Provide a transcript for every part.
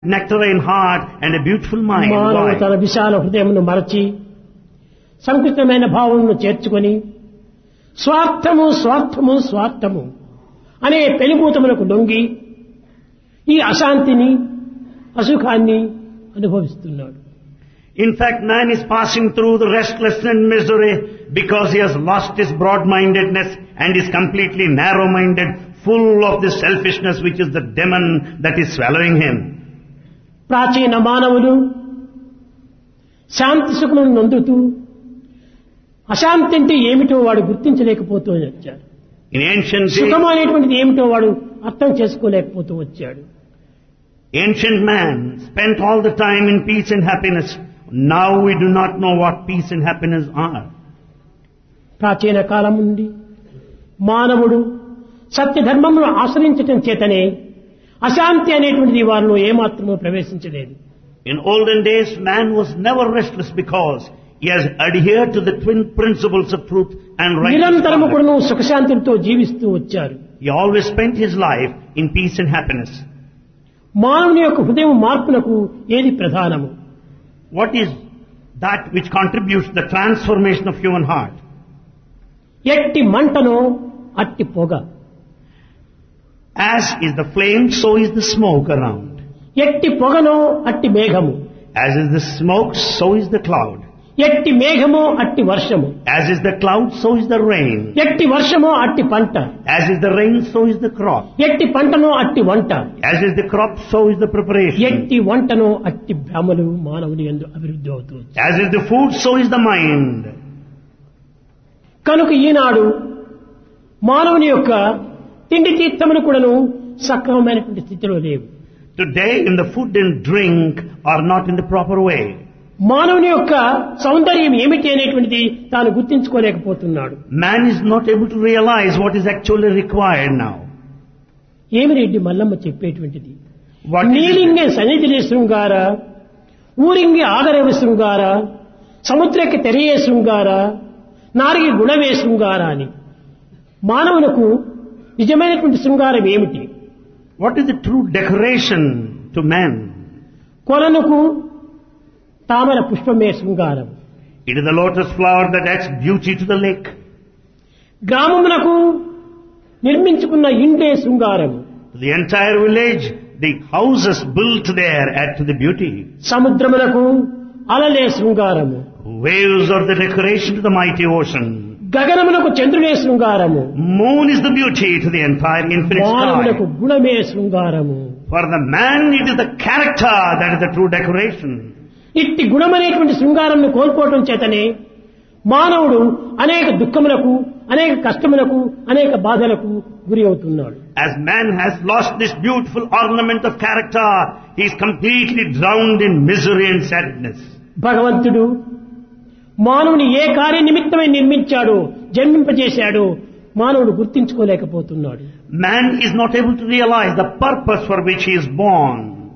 nectarine heart and a beautiful mind. మానవుడు Why? తన విశాల హృదయమును మరచి సంకుచితమైన భావమును చేర్చుకొని స్వార్థము స్వార్థము స్వార్థము అనే పెనుభూతములకు లొంగి ఈ అశాంతిని అసుఖాన్ని అనుభవిస్తున్నాడు In fact, man is passing through the restlessness and misery because he has lost his broad-mindedness and is completely narrow-minded, full of the selfishness which is the demon that is swallowing him. ప్రాచీన మానవులు శాంతి సుఖములను నొందుతూ అశాంతి అంటే ఏమిటో వాడు గుర్తించలేకపోతూ వచ్చాడు In ancient days, సుఖం అనేటువంటిది ఏమిటో వాడు అర్థం చేసుకోలేకపోతూ వచ్చాడు ancient man spent all the time in peace and happiness. Now we do not know what peace and happiness are. ప్రాచీన కాలం నుండి మానవుడు సత్యధర్మమును ఆశ్రయించటం చేతనే అశాంతి అనేటువంటిది వారిలో ఏమాత్రమూ ప్రవేశించలేదు In olden days, man was never restless because he has adhered to the twin principles of truth and నిరంతరము righteousness. కూడాను సుఖశాంతులతో జీవిస్తూ వచ్చారు He always spent his life in peace and happiness. మానవుని యొక్క హృదయం మార్పునకు ఏది ప్రధానము What is that which contributes the transformation of human heart? ఎట్టి మంటనో అట్టి పొగ As is the flame, so is the smoke around. ఎట్టి పొగనో అట్టి మేఘము As is the smoke, so is the cloud. ఎట్టి మేఘమో అట్టి వర్షము As is the cloud, so is the rain. ఎట్టి వర్షమో అట్టి పంట As is the rain, so is the crop. ఎట్టి పంటనో అట్టి వంట As is the crop, so is the preparation. ఎట్టి వంటనో అట్టి భ్రమలు మానవుని ఎందు అభివృద్ధి అవుతూ వచ్చాయి. As is the food, so is the mind. కనుక ఈనాడు మానవుని యొక్క తిండి తీర్థములు కూడాను సక్రమమైనటువంటి స్థితిలో లేవు Today, in the food and drink are not in the proper way. మానవుని యొక్క సౌందర్యం ఏమిటి అనేటువంటిది తాను గుర్తించుకోలేకపోతున్నాడు Man is not able to realize what is actually required now. ఏమి Reddy Mallamma చెప్పేటువంటిది What is it? నీలింగే సన్నిధిలే శృంగార ఊరింగి ఆగరవ శృంగార సముద్రకి తెరయే శృంగార నారికి గుణవే శృంగార అని మానవులకు నిజమైనటువంటి శృంగారం ఏమిటి What is the true decoration to man? కొలనుకు తామర పుష్పమే శృంగారం It is the lotus flower that adds beauty to the lake. గ్రామమునకు నిర్మించుకున్న ఇండే శృంగారం To the entire village, the houses built there add to the beauty. సముద్రమునకు అలలే శృంగారము Waves are the decoration to the mighty ocean. గగనమునకు చంద్రుడే శృంగారము Moon is the beauty to the entire infinite మానవులకు sky. గుణమే శృంగారము For the man, it is the character that is the true decoration. ఇట్టి గుణమనేటువంటి శృంగారంను కోల్పోవటం చేతనే మానవుడు అనేక దుఃఖములకు అనేక కష్టములకు అనేక బాధలకు గురి అవుతున్నాడు As man has lost this beautiful ornament of character, he is completely drowned in misery and sadness. భగవంతుడు మానవుని ఏ కార్య నిమిత్తమై నిర్మించాడో జన్మింపజేశాడో మానవుడు గుర్తించుకోలేకపోతున్నాడు Man is not able to realize the purpose for which he is born.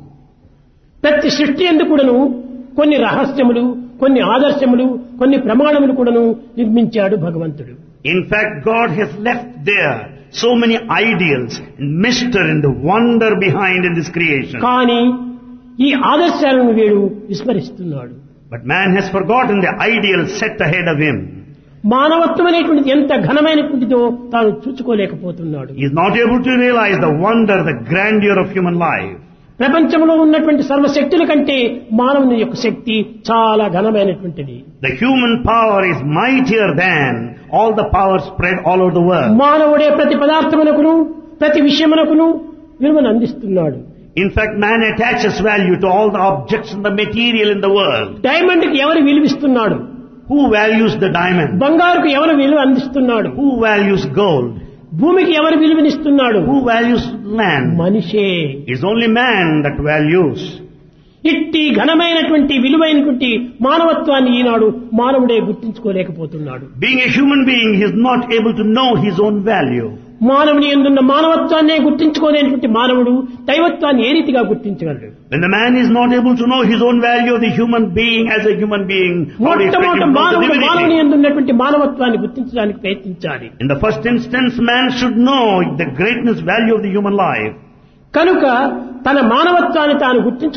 ప్రతి సృష్టి ఎందుకు కూడాను కొన్ని రహస్యములు కొన్ని ఆదర్శములు కొన్ని ప్రమాణములు కూడాను నిర్మించాడు భగవంతుడు In fact, God has left there so many ideals, mystery and wonder behind in this creation. కానీ ఈ ఆదర్శాలను వీడు విస్మరిస్తున్నాడు But man has forgotten the ideals set ahead of him. మానవత్వం అనేటువంటిది ఎంత ఘనమైనటువంటిదో తాను చూసుకోలేకపోతున్నాడు He is not able to realize the wonder, the grandeur of human life. ప్రపంచంలో ఉన్నటువంటి సర్వశక్తుల కంటే మానవుని యొక్క శక్తి చాలా ఘనమైనటువంటిది The human power is mightier than all the power spread all over the world. మానవుడే ప్రతి పదార్థమునకును ప్రతి విషయమునకును విలువను అందిస్తున్నాడు In fact, man attaches value to all the objects and the material in the world. Diamond కి ఎవరు విలువిస్తున్నాడు Who values the diamond? బంగారుకు ఎవరు విలువ అందిస్తున్నాడు Who values gold? భూమికి ఎవరు విలువనిస్తున్నాడు Who values land? మనిషే It's only man that values. ఇట్టి ఘనమైనటువంటి విలువైనటువంటి మానవత్వాన్ని ఈనాడు మానవుడే గుర్తించుకోలేకపోతున్నాడు Being a human being, he is not able to know his own value. మానవుని ఎందున్న మానవత్వాన్నే గుర్తించుకోలేనటువంటి మానవుడు దైవత్వాన్ని ఏ రీతిగా గుర్తించగలడు When the man is not able to know his own value of the human being as a human being, how do you expect మొట్టమొదటి him to know the మానవుడు మానవుని divinity? ఎందున్నటువంటి మానవత్వాన్ని గుర్తించడానికి ప్రయత్నించాలి In the first instance, man should know the greatness value of the human life. కనుక తన మానవత్వాన్ని తాను గుర్తించు